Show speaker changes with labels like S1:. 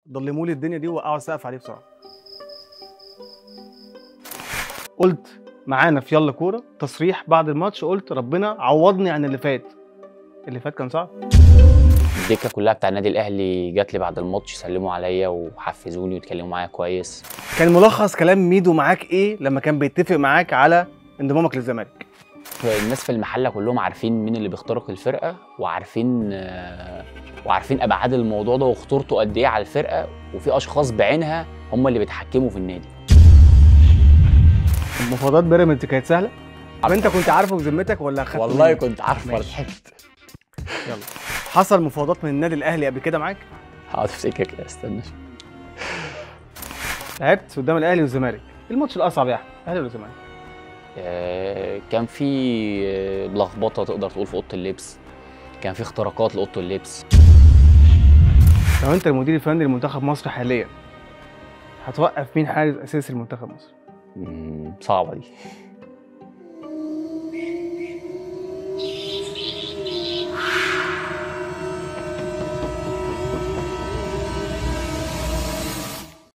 S1: ضلموا لي الدنيا دي ووقعوا السقف عليه بسرعه قلت معانا في يلا كوره تصريح بعد الماتش قلت ربنا عوضني عن اللي فات اللي فات كان صعب
S2: الدكه كلها بتاع النادي الاهلي جات لي بعد الماتش سلموا عليا وحفزوني واتكلموا معايا كويس
S1: كان ملخص كلام ميدو معاك ايه لما كان بيتفق معاك على انضمامك للزمالك
S2: الناس في المحله كلهم عارفين مين اللي بيخترق الفرقه وعارفين آه، وعارفين ابعاد الموضوع ده وخطورته قد ايه على الفرقه وفي اشخاص بعينها هم اللي بيتحكموا في النادي
S1: مفاوضات بيراميدز كانت سهله طب انت كنت عارفه بذمتك ولا خدته
S2: والله
S1: مني؟
S2: كنت عارف
S1: ماشي.
S2: فرحت
S1: يلا حصل مفاوضات من النادي الاهلي قبل كده معاك
S2: هقعد افتكر كده استنى
S1: لعبت قدام الاهلي والزمالك إيه الماتش الاصعب يا احمد الاهلي ولا الزمالك
S2: آه، كان في آه، لخبطه تقدر تقول في اوضه اللبس كان في اختراقات لاوضه اللبس
S1: لو انت المدير الفني لمنتخب مصر حاليا هتوقف مين حارس اساسي لمنتخب مصر
S2: مم، صعبه دي